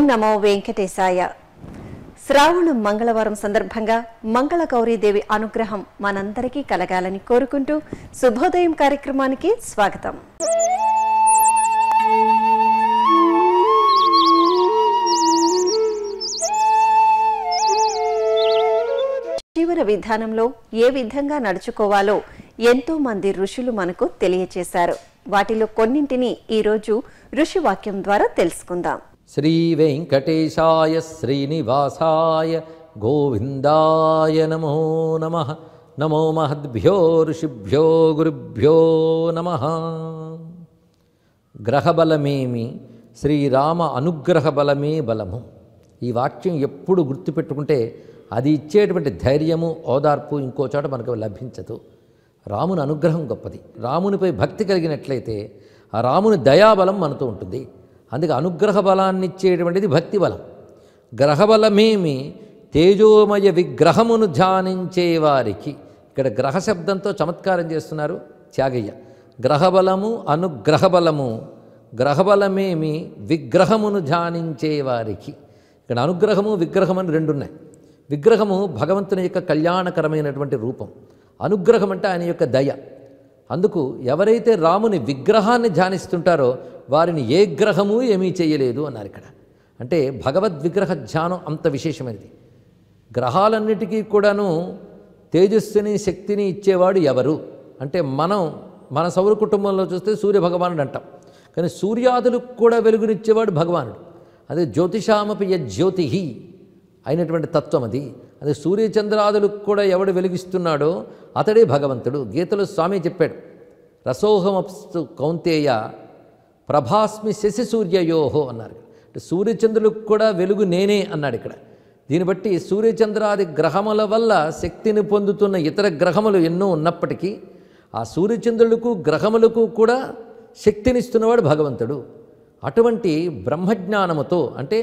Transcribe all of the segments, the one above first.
నమో వెంకటేశాయ శ్రావణం మంగళవారం సందర్భంగా మంగళ గౌరీదేవి అనుగ్రహం మనందరికీ కలగాలని కోరుకుంటూ శుభోదయం కార్యక్రమానికి స్వాగతం జీవన విధానంలో ఏ విధంగా నడుచుకోవాలో ఎంతో మంది ఋషులు మనకు తెలియచేశారు వాటిలో కొన్నింటిని ఈరోజు ఋషి వాక్యం ద్వారా తెలుసుకుందాం శ్రీ వెంకటేశాయ శ్రీనివాసాయ గోవిందాయ నమో నమ నమో మహద్భ్యో ఋషిభ్యో గురుభ్యో నమ గ్రహబలమేమి శ్రీరామ అనుగ్రహ బలమే బలము ఈ వాక్యం ఎప్పుడు గుర్తుపెట్టుకుంటే అది ఇచ్చేటువంటి ధైర్యము ఓదార్పు ఇంకో చోట మనకు లభించదు రాముని అనుగ్రహం గొప్పది రామునిపై భక్తి కలిగినట్లయితే ఆ రాముని దయాబలం మనతో ఉంటుంది అందుకే అనుగ్రహ బలాన్ని ఇచ్చేటువంటిది భక్తి బలం గ్రహబలమేమి తేజోమయ విగ్రహమును ధ్యానించే వారికి ఇక్కడ గ్రహ శబ్దంతో చమత్కారం చేస్తున్నారు త్యాగయ్య గ్రహబలము అనుగ్రహబలము గ్రహబలమేమి విగ్రహమును ధ్యానించే వారికి ఇక్కడ అనుగ్రహము విగ్రహం అని రెండు ఉన్నాయి విగ్రహము భగవంతుని యొక్క కళ్యాణకరమైనటువంటి రూపం అనుగ్రహం అంటే ఆయన యొక్క దయ అందుకు ఎవరైతే రాముని విగ్రహాన్ని ధ్యానిస్తుంటారో వారిని ఏ గ్రహము ఏమీ చేయలేదు అన్నారు ఇక్కడ అంటే భగవద్ విగ్రహ ధ్యానం అంత విశేషమైనది గ్రహాలన్నిటికీ కూడాను తేజస్సుని శక్తిని ఇచ్చేవాడు ఎవరు అంటే మనం మన సౌర కుటుంబంలో చూస్తే సూర్య భగవానుడు అంటాం కానీ సూర్యాదులకు కూడా వెలుగునిచ్చేవాడు భగవానుడు అదే జ్యోతిషామపి యజ్యోతి అయినటువంటి తత్వం అది అదే సూర్యచంద్రాదులకు కూడా ఎవడు వెలిగిస్తున్నాడో అతడే భగవంతుడు గీతలో స్వామి చెప్పాడు రసోహమప్స్తు కౌంతేయ ప్రభాస్మి శశి సూర్యయోహో అన్నారు అంటే సూర్యచంద్రులకు కూడా వెలుగు నేనే అన్నాడు ఇక్కడ దీన్ని బట్టి సూర్యచంద్రాది గ్రహముల వల్ల శక్తిని పొందుతున్న ఇతర గ్రహములు ఎన్నో ఉన్నప్పటికీ ఆ సూర్యచంద్రులకు గ్రహములకు కూడా శక్తినిస్తున్నవాడు భగవంతుడు అటువంటి బ్రహ్మజ్ఞానముతో అంటే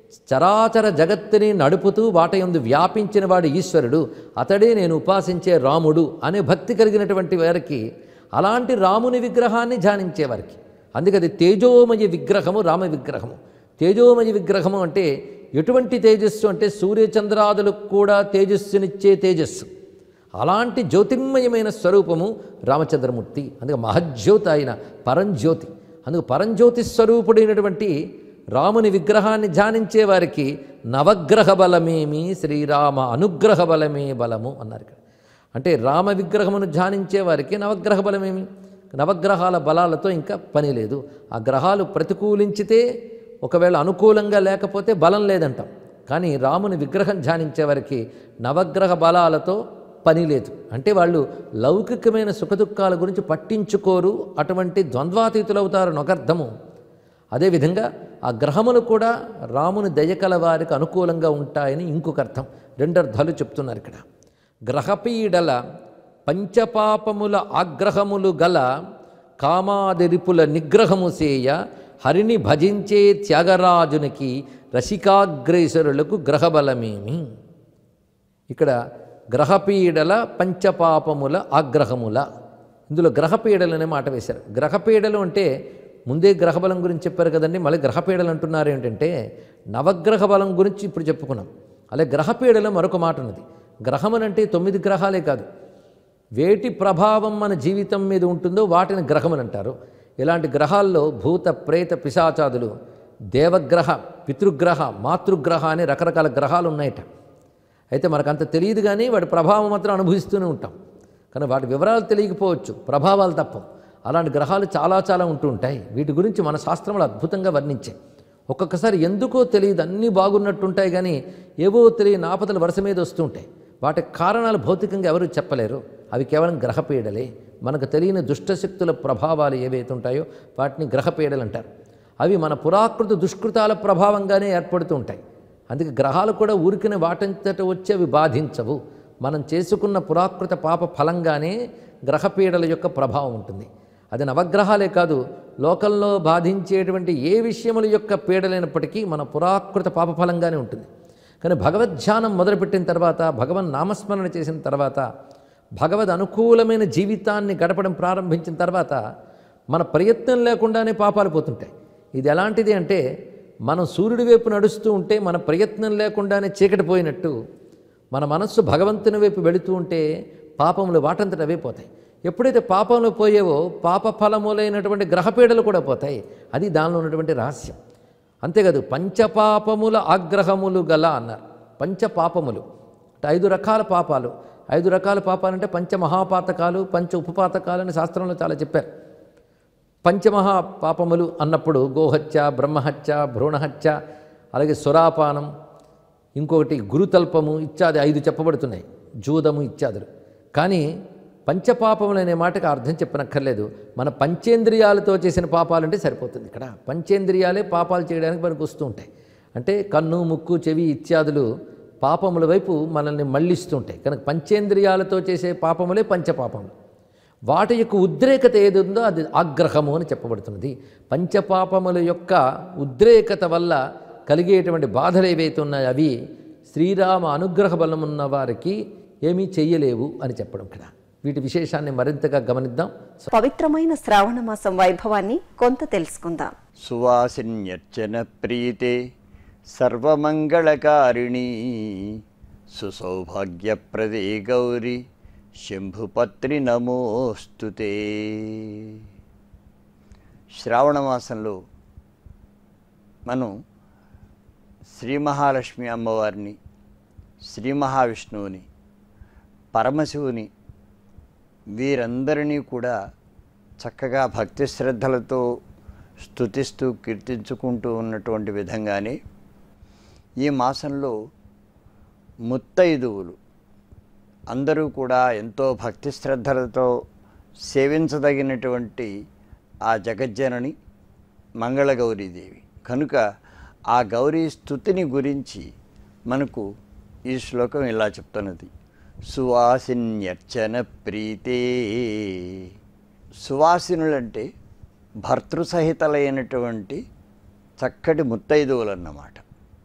చరాచర జగత్తుని నడుపుతూ వాటయందు వ్యాపించిన వాడు ఈశ్వరుడు అతడే నేను ఉపాసించే రాముడు అనే భక్తి కలిగినటువంటి వారికి అలాంటి రాముని విగ్రహాన్ని ధ్యానించేవారికి అందుకే అది తేజోమయ విగ్రహము రామ విగ్రహము తేజోమయ విగ్రహము అంటే ఎటువంటి తేజస్సు అంటే సూర్యచంద్రాదులకు కూడా తేజస్సునిచ్చే తేజస్సు అలాంటి జ్యోతిర్మయమైన స్వరూపము రామచంద్రమూర్తి అందుకే మహజ్యోతి ఆయన పరంజ్యోతి అందుకు పరంజ్యోతి స్వరూపుడైనటువంటి రాముని విగ్రహాన్ని ధ్యానించే వారికి నవగ్రహ బలమేమి శ్రీరామ అనుగ్రహ బలమే బలము అన్నారు ఇక్కడ అంటే రామ విగ్రహమును ధ్యానించే వారికి నవగ్రహ బలమేమి నవగ్రహాల బలాలతో ఇంకా పని లేదు ఆ గ్రహాలు ప్రతికూలించితే ఒకవేళ అనుకూలంగా లేకపోతే బలం లేదంటాం కానీ రాముని విగ్రహం ధ్యానించే వారికి నవగ్రహ బలాలతో పని లేదు అంటే వాళ్ళు లౌకికమైన సుఖదుఖాల గురించి పట్టించుకోరు అటువంటి ద్వంద్వాతీతులవుతారు నొకర్థము అదేవిధంగా ఆ గ్రహములు కూడా రాముని దయకల వారికి అనుకూలంగా ఉంటాయని ఇంకొక అర్థం రెండు అర్థాలు చెప్తున్నారు ఇక్కడ గ్రహపీడల పంచపాపముల ఆగ్రహములు గల కామాదిరిపుల నిగ్రహము సేయ హరిని భజించే త్యాగరాజునికి రసికాగ్రేసరులకు గ్రహబలమేమి ఇక్కడ గ్రహపీడల పంచపాపముల ఆగ్రహముల ఇందులో గ్రహపీడలు అనే మాట వేశారు గ్రహపీడలు అంటే ముందే గ్రహబలం గురించి చెప్పారు కదండి మళ్ళీ గ్రహపీడలు అంటున్నారు ఏంటంటే నవగ్రహ బలం గురించి ఇప్పుడు చెప్పుకున్నాం అలాగే గ్రహపీడలో మరొక మాట ఉన్నది గ్రహమనంటే తొమ్మిది గ్రహాలే కాదు వేటి ప్రభావం మన జీవితం మీద ఉంటుందో వాటిని గ్రహములు అంటారు ఇలాంటి గ్రహాల్లో భూత ప్రేత పిశాచాదులు దేవగ్రహ పితృగ్రహ మాతృగ్రహ అనే రకరకాల గ్రహాలు ఉన్నాయట అయితే మనకంత తెలియదు కానీ వాటి ప్రభావం మాత్రం అనుభవిస్తూనే ఉంటాం కానీ వాటి వివరాలు తెలియకపోవచ్చు ప్రభావాలు తప్ప అలాంటి గ్రహాలు చాలా చాలా ఉంటూ ఉంటాయి వీటి గురించి మన శాస్త్రములు అద్భుతంగా వర్ణించాయి ఒక్కొక్కసారి ఎందుకో తెలియదు అన్నీ బాగున్నట్టుంటాయి కానీ ఏవో తెలియని ఆపదలు వరుస మీద వస్తూ ఉంటాయి వాటి కారణాలు భౌతికంగా ఎవరు చెప్పలేరు అవి కేవలం గ్రహపీడలే మనకు తెలియని దుష్టశక్తుల ప్రభావాలు ఏవైతే ఉంటాయో వాటిని గ్రహపీడలు అంటారు అవి మన పురాకృత దుష్కృతాల ప్రభావంగానే ఏర్పడుతూ ఉంటాయి అందుకే గ్రహాలు కూడా ఊరికిన వాటంతట వచ్చి అవి బాధించవు మనం చేసుకున్న పురాకృత పాప ఫలంగానే గ్రహపీడల యొక్క ప్రభావం ఉంటుంది అది నవగ్రహాలే కాదు లోకంలో బాధించేటువంటి ఏ విషయముల యొక్క పీడలైనప్పటికీ మన పురాకృత పాప ఫలంగానే ఉంటుంది కానీ భగవద్ధ్యానం మొదలుపెట్టిన తర్వాత భగవన్ నామస్మరణ చేసిన తర్వాత భగవద్ అనుకూలమైన జీవితాన్ని గడపడం ప్రారంభించిన తర్వాత మన ప్రయత్నం లేకుండానే పాపాలు పోతుంటాయి ఇది ఎలాంటిది అంటే మనం సూర్యుడి వైపు నడుస్తూ ఉంటే మన ప్రయత్నం లేకుండానే చీకటి పోయినట్టు మన మనస్సు భగవంతుని వైపు వెళుతూ ఉంటే పాపములు వాటంతట అవే పోతాయి ఎప్పుడైతే పాపంలో పోయేవో పాప ఫలములైనటువంటి గ్రహపీడలు కూడా పోతాయి అది దానిలో ఉన్నటువంటి రహస్యం అంతేకాదు పంచపాపముల ఆగ్రహములు గల అన్నారు పంచపాపములు అంటే ఐదు రకాల పాపాలు ఐదు రకాల పాపాలంటే పంచమహాపాతకాలు పంచ ఉపపాతకాలు అని శాస్త్రంలో చాలా చెప్పారు పంచమహా పాపములు అన్నప్పుడు గోహత్య బ్రహ్మహత్య భ్రూణహత్య అలాగే సురాపానం ఇంకొకటి గురుతల్పము ఇత్యాది ఐదు చెప్పబడుతున్నాయి జూదము ఇత్యాదులు కానీ పంచపాపములు అనే మాటకు అర్థం చెప్పనక్కర్లేదు మన పంచేంద్రియాలతో చేసిన పాపాలంటే సరిపోతుంది ఇక్కడ పంచేంద్రియాలే పాపాలు చేయడానికి మనకు వస్తూ ఉంటాయి అంటే కన్ను ముక్కు చెవి ఇత్యాదులు పాపముల వైపు మనల్ని మళ్ళిస్తూ ఉంటాయి కనుక పంచేంద్రియాలతో చేసే పాపములే పంచపాపములు వాటి యొక్క ఉద్రేకత ఏది ఉందో అది ఆగ్రహము అని చెప్పబడుతున్నది పంచపాపముల యొక్క ఉద్రేకత వల్ల కలిగేటువంటి బాధలు ఏవైతే ఉన్నాయో అవి శ్రీరామ అనుగ్రహ బలం ఉన్న వారికి ఏమీ చెయ్యలేవు అని చెప్పడం ఇక్కడ వీటి విశేషాన్ని మరింతగా గమనిద్దాం పవిత్రమైన శ్రావణ మాసం వైభవాన్ని కొంత తెలుసుకుందాం సువాసిన్యర్చన ప్రీతే సర్వమంగళకారిణీ సుసౌభాగ్యప్రదే గౌరి శంభుపత్రి నమోస్తుతే శ్రావణ మాసంలో మనం శ్రీ మహాలక్ష్మి అమ్మవారిని శ్రీ మహావిష్ణువుని పరమశివుని వీరందరినీ కూడా చక్కగా భక్తి శ్రద్ధలతో స్తుతిస్తూ కీర్తించుకుంటూ ఉన్నటువంటి విధంగానే ఈ మాసంలో ముత్తైదువులు అందరూ కూడా ఎంతో భక్తి శ్రద్ధలతో సేవించదగినటువంటి ఆ జగజ్జనని మంగళగౌరీదేవి కనుక ఆ గౌరీ స్థుతిని గురించి మనకు ఈ శ్లోకం ఇలా చెప్తున్నది సువాసిన్యర్చన ప్రీతే సువాసినులంటే భర్తృసహితలైనటువంటి చక్కటి ముత్తైదువులు అన్నమాట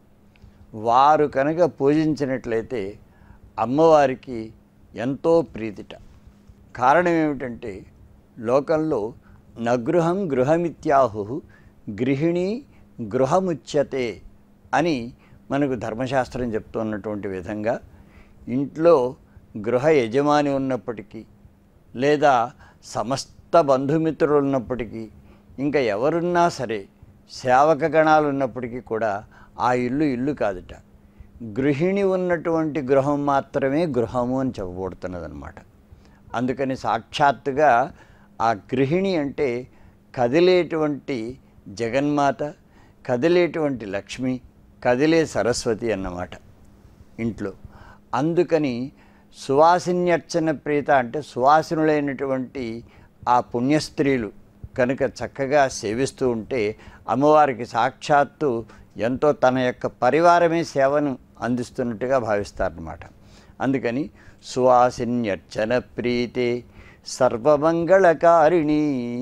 వారు కనుక పూజించినట్లయితే అమ్మవారికి ఎంతో ప్రీతిట కారణం ఏమిటంటే లోకంలో నగృహం గృహమిత్యాహు గృహిణి గృహముచ్యతే అని మనకు ధర్మశాస్త్రం చెప్తున్నటువంటి విధంగా ఇంట్లో గృహ యజమాని ఉన్నప్పటికీ లేదా సమస్త బంధుమిత్రులు ఉన్నప్పటికీ ఇంకా ఎవరున్నా సరే సేవక గణాలు ఉన్నప్పటికీ కూడా ఆ ఇల్లు ఇల్లు కాదుట గృహిణి ఉన్నటువంటి గృహం మాత్రమే గృహము అని చెప్పబడుతున్నదన్నమాట అందుకని సాక్షాత్తుగా ఆ గృహిణి అంటే కదిలేటువంటి జగన్మాత కదిలేటువంటి లక్ష్మి కదిలే సరస్వతి అన్నమాట ఇంట్లో అందుకని సువాసిన్యర్చన ప్రీత అంటే సువాసినులైనటువంటి ఆ పుణ్యస్త్రీలు కనుక చక్కగా సేవిస్తూ ఉంటే అమ్మవారికి సాక్షాత్తు ఎంతో తన యొక్క పరివారమే సేవను అందిస్తున్నట్టుగా భావిస్తారన్నమాట అందుకని సువాసిన్యర్చన ప్రీతే సర్వమంగళకారిణి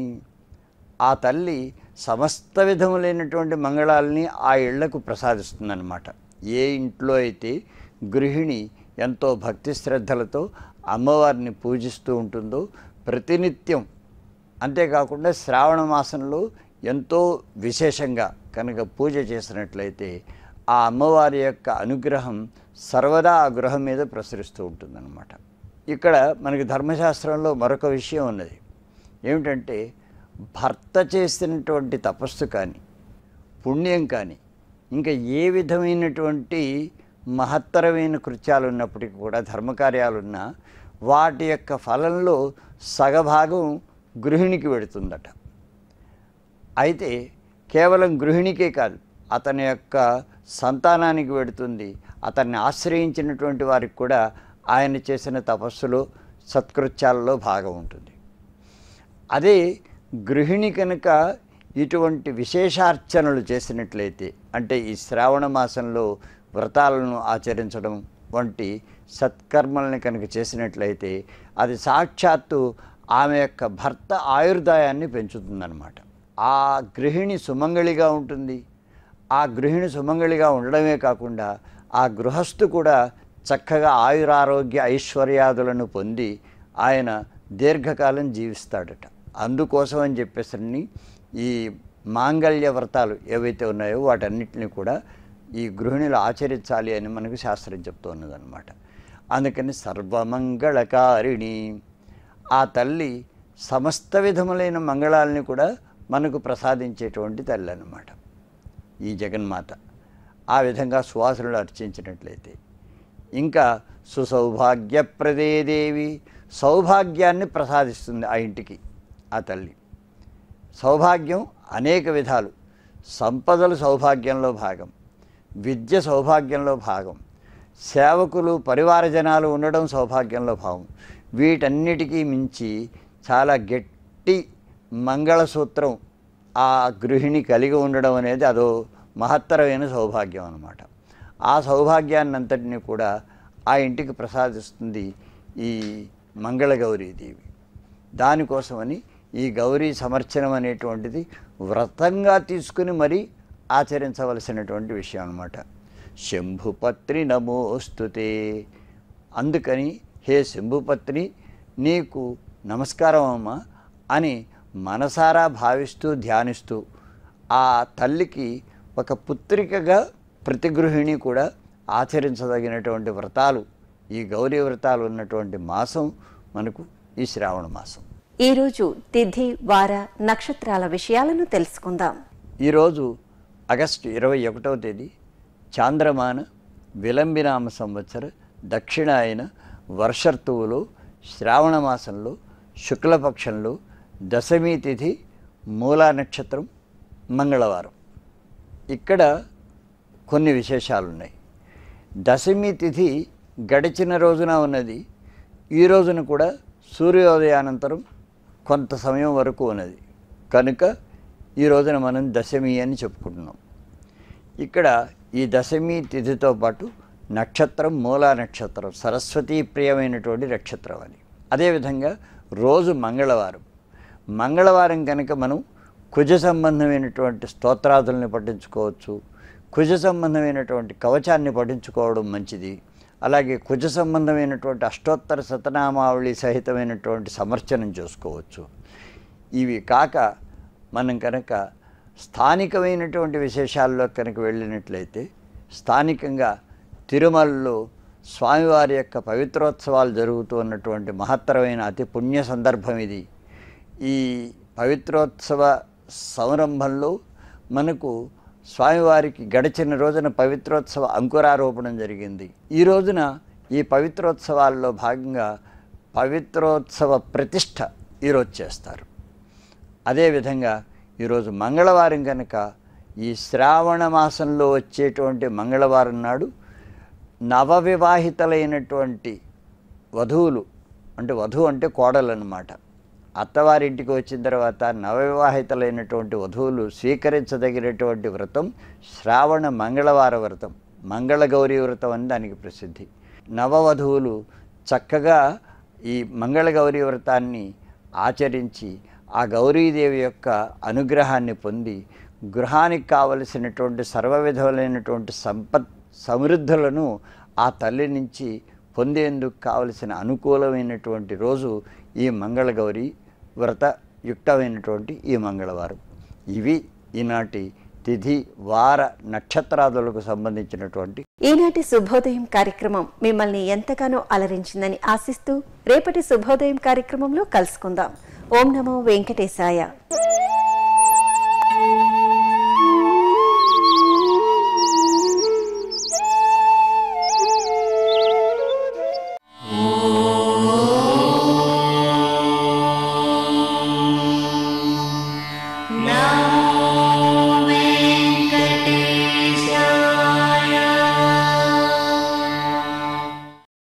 ఆ తల్లి సమస్త విధములైనటువంటి మంగళాలని ఆ ఇళ్లకు ప్రసాదిస్తుందన్నమాట ఏ ఇంట్లో అయితే గృహిణి ఎంతో భక్తి శ్రద్ధలతో అమ్మవారిని పూజిస్తూ ఉంటుందో ప్రతినిత్యం అంతేకాకుండా శ్రావణ మాసంలో ఎంతో విశేషంగా కనుక పూజ చేసినట్లయితే ఆ అమ్మవారి యొక్క అనుగ్రహం సర్వదా ఆ గృహం మీద ప్రసరిస్తూ ఉంటుందన్నమాట ఇక్కడ మనకి ధర్మశాస్త్రంలో మరొక విషయం ఉన్నది ఏమిటంటే భర్త చేసినటువంటి తపస్సు కానీ పుణ్యం కానీ ఇంకా ఏ విధమైనటువంటి మహత్తరమైన కృత్యాలు ఉన్నప్పటికీ కూడా ధర్మకార్యాలున్నా వాటి యొక్క ఫలంలో సగభాగం గృహిణికి వెడుతుందట అయితే కేవలం గృహిణికే కాదు అతని యొక్క సంతానానికి వెడుతుంది అతన్ని ఆశ్రయించినటువంటి వారికి కూడా ఆయన చేసిన తపస్సులో సత్కృత్యాలలో భాగం ఉంటుంది అదే గృహిణి కనుక ఇటువంటి విశేషార్చనలు చేసినట్లయితే అంటే ఈ శ్రావణ మాసంలో వ్రతాలను ఆచరించడం వంటి సత్కర్మల్ని కనుక చేసినట్లయితే అది సాక్షాత్తు ఆమె యొక్క భర్త ఆయుర్దాయాన్ని పెంచుతుందన్నమాట ఆ గృహిణి సుమంగళిగా ఉంటుంది ఆ గృహిణి సుమంగళిగా ఉండడమే కాకుండా ఆ గృహస్థు కూడా చక్కగా ఆయురారోగ్య ఐశ్వర్యాదులను పొంది ఆయన దీర్ఘకాలం జీవిస్తాడట అందుకోసం అని చెప్పేసరి ఈ మాంగళ్య వ్రతాలు ఏవైతే ఉన్నాయో వాటన్నిటిని కూడా ఈ గృహిణులు ఆచరించాలి అని మనకు శాస్త్రం చెప్తూ ఉన్నదన్నమాట అందుకని సర్వమంగళకారిణి ఆ తల్లి సమస్త విధములైన మంగళాలని కూడా మనకు ప్రసాదించేటువంటి తల్లి అన్నమాట ఈ జగన్మాత ఆ విధంగా సువాసనలు అర్చించినట్లయితే ఇంకా సుసౌభాగ్యప్రదే దేవి సౌభాగ్యాన్ని ప్రసాదిస్తుంది ఆ ఇంటికి ఆ తల్లి సౌభాగ్యం అనేక విధాలు సంపదలు సౌభాగ్యంలో భాగం విద్య సౌభాగ్యంలో భాగం సేవకులు పరివార జనాలు ఉండడం సౌభాగ్యంలో భాగం వీటన్నిటికీ మించి చాలా గట్టి మంగళసూత్రం ఆ గృహిణి కలిగి ఉండడం అనేది అదో మహత్తరమైన సౌభాగ్యం అన్నమాట ఆ సౌభాగ్యాన్నంతటిని కూడా ఆ ఇంటికి ప్రసాదిస్తుంది ఈ మంగళగౌరీదేవి దానికోసమని ఈ గౌరీ సమర్చనం అనేటువంటిది వ్రతంగా తీసుకుని మరీ ఆచరించవలసినటువంటి విషయం అన్నమాట శంభుపత్రి నమోస్తుతే అందుకని హే శంభుపత్రి నీకు నమస్కారం అమ్మా అని మనసారా భావిస్తూ ధ్యానిస్తూ ఆ తల్లికి ఒక పుత్రికగా ప్రతి గృహిణి కూడా ఆచరించదగినటువంటి వ్రతాలు ఈ గౌరీ వ్రతాలు ఉన్నటువంటి మాసం మనకు ఈ శ్రావణ మాసం ఈరోజు తిథి వార నక్షత్రాల విషయాలను తెలుసుకుందాం ఈరోజు ఆగస్టు ఇరవై ఒకటవ తేదీ చాంద్రమాన విలంబినామ సంవత్సర దక్షిణాయన వర్షర్తువులో శ్రావణ మాసంలో శుక్లపక్షంలో దశమి తిథి మూలా నక్షత్రం మంగళవారం ఇక్కడ కొన్ని విశేషాలు ఉన్నాయి దశమి తిథి గడిచిన రోజున ఉన్నది ఈ రోజున కూడా సూర్యోదయానంతరం కొంత సమయం వరకు ఉన్నది కనుక ఈ రోజున మనం దశమి అని చెప్పుకుంటున్నాం ఇక్కడ ఈ దశమి తిథితో పాటు నక్షత్రం మూలా నక్షత్రం సరస్వతీ ప్రియమైనటువంటి నక్షత్రం అది అదేవిధంగా రోజు మంగళవారం మంగళవారం కనుక మనం కుజ సంబంధమైనటువంటి స్తోత్రాదుల్ని పఠించుకోవచ్చు కుజ సంబంధమైనటువంటి కవచాన్ని పఠించుకోవడం మంచిది అలాగే కుజ సంబంధమైనటువంటి అష్టోత్తర శతనామావళి సహితమైనటువంటి సమర్చనం చేసుకోవచ్చు ఇవి కాక మనం కనుక స్థానికమైనటువంటి విశేషాల్లో కనుక వెళ్ళినట్లయితే స్థానికంగా తిరుమలలో స్వామివారి యొక్క పవిత్రోత్సవాలు జరుగుతూ ఉన్నటువంటి మహత్తరమైన అతి పుణ్య సందర్భం ఇది ఈ పవిత్రోత్సవ సంరంభంలో మనకు స్వామివారికి గడిచిన రోజున పవిత్రోత్సవ అంకురారోపణం జరిగింది ఈ రోజున ఈ పవిత్రోత్సవాల్లో భాగంగా పవిత్రోత్సవ ప్రతిష్ఠ ఈరోజు చేస్తారు అదేవిధంగా ఈరోజు మంగళవారం కనుక ఈ శ్రావణ మాసంలో వచ్చేటువంటి మంగళవారం నాడు నవవివాహితలైనటువంటి వధువులు అంటే వధువు అంటే కోడలు అన్నమాట అత్తవారింటికి వచ్చిన తర్వాత నవవివాహితలైనటువంటి వధువులు స్వీకరించదగినటువంటి వ్రతం శ్రావణ మంగళవార వ్రతం మంగళగౌరీ వ్రతం అని దానికి ప్రసిద్ధి నవవధువులు చక్కగా ఈ మంగళగౌరీ వ్రతాన్ని ఆచరించి ఆ గౌరీదేవి యొక్క అనుగ్రహాన్ని పొంది గృహానికి కావలసినటువంటి సర్వ విధములైనటువంటి సంపత్ సమృద్ధులను ఆ తల్లి నుంచి పొందేందుకు కావలసిన అనుకూలమైనటువంటి రోజు ఈ మంగళగౌరి వ్రత యుక్తమైనటువంటి ఈ మంగళవారం ఇవి ఈనాటి తిథి వార నక్షత్రాదులకు సంబంధించినటువంటి ఈనాటి శుభోదయం కార్యక్రమం మిమ్మల్ని ఎంతగానో అలరించిందని ఆశిస్తూ రేపటి శుభోదయం కార్యక్రమంలో కలుసుకుందాం ఓం నమో వెంకటేశాయ